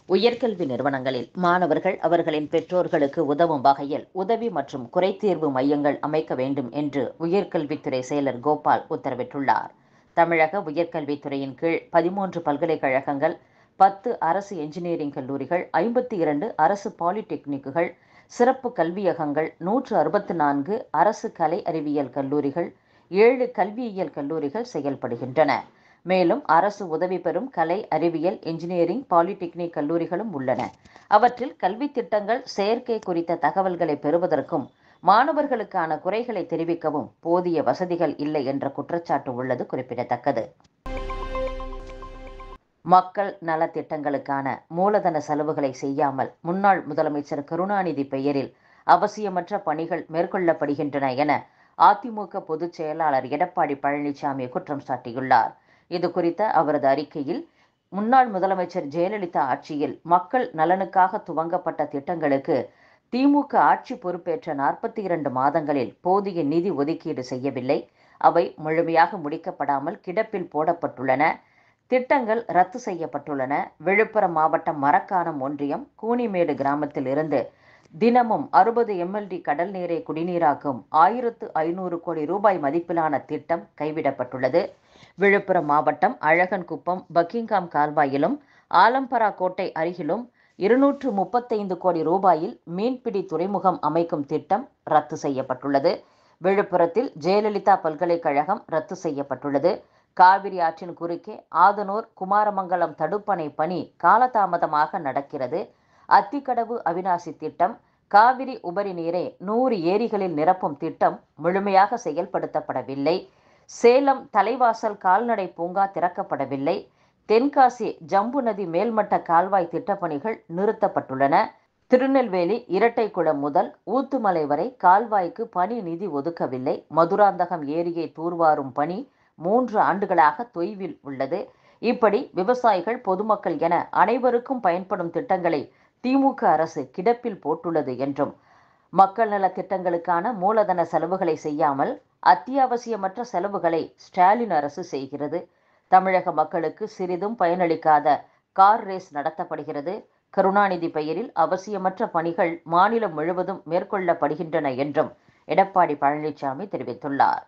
உயர்கல்வி நிறுவனங்களில் மாணவர்கள் அவர்களின் பெற்றோர்களுக்கு உதவும் வகையில் உதவி மற்றும் குறைதீர்வு மையங்கள் அமைக்க வேண்டும் என்று உயர்கல்வித்துறை செயலர் கோபால் உத்தரவிட்டுள்ளார் தமிழக உயர்கல்வித்துறையின் கீழ் பதிமூன்று பல்கலைக்கழகங்கள் பத்து அரசு என்ஜினியரிங் கல்லூரிகள் ஐம்பத்தி இரண்டு அரசு பாலிடெக்னிக்குகள் சிறப்பு கல்வியகங்கள் நூற்று அறுபத்து நான்கு அரசு கலை அறிவியல் கல்லூரிகள் ஏழு கல்வியியல் கல்லூரிகள் செயல்படுகின்றன மேலும் அரசு உதவி பெறும் கலை அறிவியல் என்ஜினியரிங் பாலிடெக்னிக் கல்லூரிகளும் உள்ளன அவற்றில் கல்வி திட்டங்கள் சேர்க்கை குறித்த தகவல்களை பெறுவதற்கும் மாணவர்களுக்கான குறைகளை தெரிவிக்கவும் போதிய வசதிகள் இல்லை என்ற குற்றச்சாட்டு உள்ளது குறிப்பிடத்தக்கது மக்கள் நலத்திட்டங்களுக்கான மூலதன செலவுகளை செய்யாமல் முன்னாள் முதலமைச்சர் கருணாநிதி பெயரில் அவசியமற்ற பணிகள் மேற்கொள்ளப்படுகின்றன என அதிமுக பொதுச் செயலாளர் எடப்பாடி பழனிசாமி குற்றம் சாட்டியுள்ளார் இது குறித்த அவரது அறிக்கையில் முன்னாள் முதலமைச்சர் ஜெயலலிதா ஆட்சியில் மக்கள் நலனுக்காக துவங்கப்பட்ட திட்டங்களுக்கு திமுக ஆட்சி பொறுப்பேற்ற நாற்பத்தி இரண்டு மாதங்களில் போதிய நிதி ஒதுக்கீடு செய்யவில்லை அவை முழுமையாக முடிக்கப்படாமல் கிடப்பில் போடப்பட்டுள்ளன திட்டங்கள் ரத்து செய்யப்பட்டுள்ளன விழுப்புரம் மாவட்டம் மரக்காணம் ஒன்றியம் கூனிமேடு கிராமத்தில் இருந்து தினமும் அறுபது எம்எல்டி கடல் நீரை குடிநீராக்கும் ஆயிரத்து ஐநூறு கோடி ரூபாய் மதிப்பிலான திட்டம் கைவிடப்பட்டுள்ளது விழுப்புரம் மாவட்டம் அழகன்குப்பம் பக்கிங்காம் கால்வாயிலும் ஆலம்பரா கோட்டை அருகிலும் இருநூற்று முப்பத்தைந்து கோடி ரூபாயில் மீன்பிடி துறைமுகம் அமைக்கும் திட்டம் ரத்து செய்யப்பட்டுள்ளது விழுப்புரத்தில் ஜெயலலிதா பல்கலைக்கழகம் ரத்து செய்யப்பட்டுள்ளது காவிரி ஆற்றின் குறுக்கே ஆதனூர் குமாரமங்கலம் தடுப்பணை பணி காலதாமதமாக நடக்கிறது அத்திக்கடவு அவிநாசி திட்டம் காவிரி உபரி நீரை நூறு ஏரிகளில் நிரப்பும் திட்டம் முழுமையாக செயல்படுத்தப்படவில்லை சேலம் தலைவாசல் கால்நடை பூங்கா திறக்கப்படவில்லை தென்காசி ஜம்பு நதி மேல்மட்ட கால்வாய் திட்டப்பணிகள் நிறுத்தப்பட்டுள்ளன திருநெல்வேலி இரட்டைக்குளம் முதல் ஊத்துமலை வரை கால்வாய்க்கு பணி நிதி ஒதுக்கவில்லை மதுராந்தகம் ஏரியை தூர்வாரும் பணி மூன்று ஆண்டுகளாக தொய்வில் உள்ளது இப்படி விவசாயிகள் பொதுமக்கள் என அனைவருக்கும் பயன்படும் திட்டங்களை திமுக அரசு கிடப்பில் போட்டுள்ளது என்றும் மக்கள் நல திட்டங்களுக்கான மூலதன செலவுகளை செய்யாமல் அத்தியாவசியமற்ற செலவுகளை ஸ்டாலின் அரசு செய்கிறது தமிழக மக்களுக்கு சிறிதும் பயனளிக்காத கார் ரேஸ் நடத்தப்படுகிறது கருணாநிதி பெயரில் அவசியமற்ற பணிகள் மாநிலம் முழுவதும் மேற்கொள்ளப்படுகின்றன என்றும் எடப்பாடி பழனிசாமி தெரிவித்துள்ளார்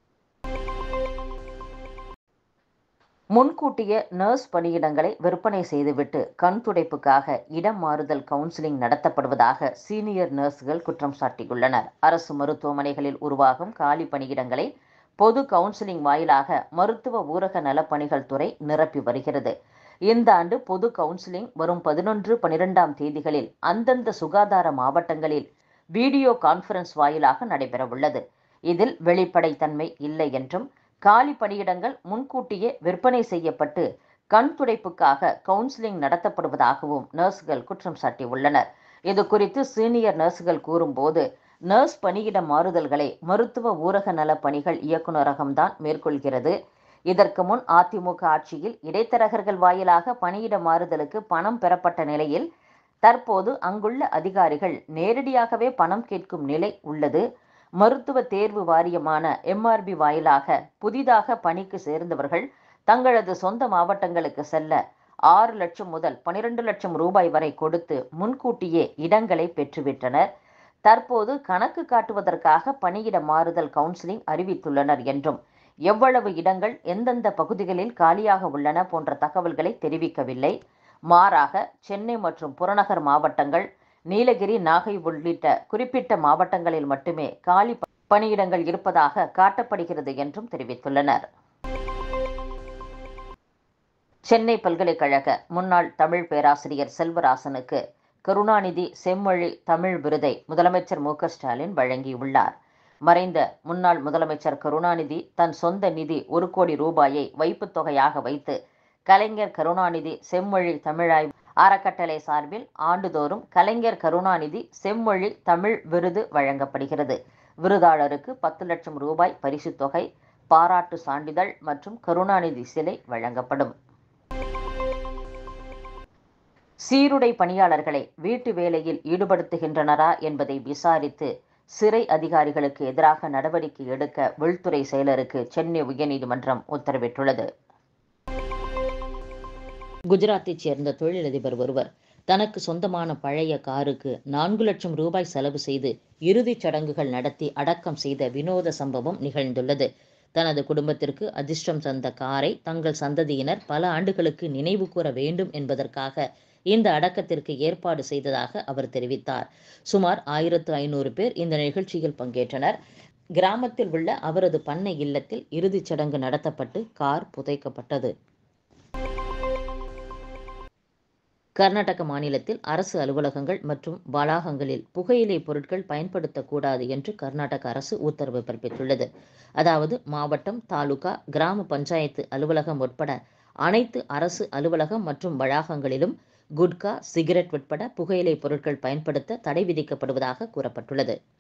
முன்கூட்டிய நர்ஸ் பணியிடங்களை விற்பனை செய்துவிட்டு கண் துடைப்புக்காக இடம் மாறுதல் கவுன்சிலிங் நடத்தப்படுவதாக சீனியர் நர்ஸ்கள் குற்றம் சாட்டியுள்ளனர் அரசு மருத்துவமனைகளில் உருவாகும் காலி பணியிடங்களை பொது கவுன்சிலிங் வாயிலாக மருத்துவ ஊரக நலப்பணிகள் துறை நிரப்பி வருகிறது இந்த ஆண்டு பொது கவுன்சிலிங் வரும் பதினொன்று பனிரெண்டாம் தேதிகளில் அந்தந்த சுகாதார மாவட்டங்களில் வீடியோ கான்ஃபரன்ஸ் வாயிலாக நடைபெறவுள்ளது இதில் வெளிப்படைத்தன்மை இல்லை என்றும் காலி பணியிடங்கள் முன்கூட்டியே விற்பனை செய்யப்பட்டு கண் துடைப்புக்காக கவுன்சிலிங் நடத்தப்படுவதாகவும் நர்ஸ்கள் குற்றம் சாட்டியுள்ளனர் இது குறித்து சீனியர் நர்ஸ்கள் கூறும்போது நர்ஸ் பணியிட மாறுதல்களை மருத்துவ ஊரக நல பணிகள் இயக்குநரகம்தான் மேற்கொள்கிறது இதற்கு முன் அதிமுக ஆட்சியில் இடைத்தரகர்கள் வாயிலாக பணியிட மாறுதலுக்கு பணம் பெறப்பட்ட நிலையில் தற்போது அங்குள்ள அதிகாரிகள் நேரடியாகவே பணம் கேட்கும் நிலை உள்ளது மருத்துவ தேர்வு வாரியமான எம்ஆர்பி வாயிலாக புதிதாக பணிக்கு சேர்ந்தவர்கள் தங்களது சொந்த மாவட்டங்களுக்கு செல்ல ஆறு லட்சம் முதல் பனிரெண்டு லட்சம் ரூபாய் வரை கொடுத்து முன்கூட்டியே இடங்களை பெற்றுவிட்டனர் தற்போது கணக்கு காட்டுவதற்காக பணியிட மாறுதல் கவுன்சிலிங் அறிவித்துள்ளனர் என்றும் எவ்வளவு இடங்கள் எந்தெந்த பகுதிகளில் காலியாக உள்ளன போன்ற தகவல்களை தெரிவிக்கவில்லை மாறாக சென்னை மற்றும் புறநகர் மாவட்டங்கள் நீலகிரி நாகை உள்ளிட்ட குறிப்பிட்ட மாவட்டங்களில் மட்டுமே காலி பணியிடங்கள் இருப்பதாக காட்டப்படுகிறது என்றும் தெரிவித்துள்ளனர் சென்னை பல்கலைக்கழக முன்னாள் தமிழ் பேராசிரியர் செல்வராசனுக்கு கருணாநிதி செம்மொழி தமிழ் விருதை முதலமைச்சர் மு ஸ்டாலின் வழங்கியுள்ளார் மறைந்த முன்னாள் முதலமைச்சர் கருணாநிதி தன் சொந்த நிதி ஒரு கோடி ரூபாயை வைப்புத் தொகையாக வைத்து கலைஞர் கருணாநிதி செம்மொழி தமிழாய் அறக்கட்டளை சார்பில் ஆண்டுதோறும் கலைஞர் கருணாநிதி செம்மொழி தமிழ் விருது வழங்கப்படுகிறது விருதாளருக்கு பத்து லட்சம் ரூபாய் பரிசுத் தொகை பாராட்டு சான்றிதழ் மற்றும் கருணாநிதி சிலை வழங்கப்படும் சீருடை பணியாளர்களை வீட்டு வேலையில் ஈடுபடுத்துகின்றனரா என்பதை விசாரித்து சிறை அதிகாரிகளுக்கு எதிராக நடவடிக்கை எடுக்க உள்துறை செயலருக்கு சென்னை உயர்நீதிமன்றம் உத்தரவிட்டுள்ளது குஜராத்தைச் சேர்ந்த தொழிலதிபர் ஒருவர் தனக்கு சொந்தமான பழைய காருக்கு நான்கு லட்சம் ரூபாய் செலவு செய்து இறுதிச் சடங்குகள் நடத்தி அடக்கம் செய்த வினோத சம்பவம் நிகழ்ந்துள்ளது தனது குடும்பத்திற்கு அதிர்ஷ்டம் தந்த காரை தங்கள் சந்ததியினர் பல ஆண்டுகளுக்கு நினைவு கூற வேண்டும் என்பதற்காக இந்த அடக்கத்திற்கு ஏற்பாடு செய்ததாக அவர் தெரிவித்தார் சுமார் ஆயிரத்து ஐநூறு பேர் இந்த நிகழ்ச்சியில் பங்கேற்றனர் கிராமத்தில் உள்ள அவரது பண்ணை இல்லத்தில் இறுதிச் சடங்கு நடத்தப்பட்டு கார் புதைக்கப்பட்டது கர்நாடக மாநிலத்தில் அரசு அலுவலகங்கள் மற்றும் வளாகங்களில் புகையிலை பொருட்கள் பயன்படுத்தக்கூடாது என்று கர்நாடக அரசு உத்தரவு பிறப்பித்துள்ளது அதாவது மாவட்டம் தாலுகா கிராம பஞ்சாயத்து அலுவலகம் உட்பட அனைத்து அரசு அலுவலகம் மற்றும் வளாகங்களிலும் குட்கா சிகரெட் உட்பட புகையிலை பொருட்கள் பயன்படுத்த தடை விதிக்கப்படுவதாக கூறப்பட்டுள்ளது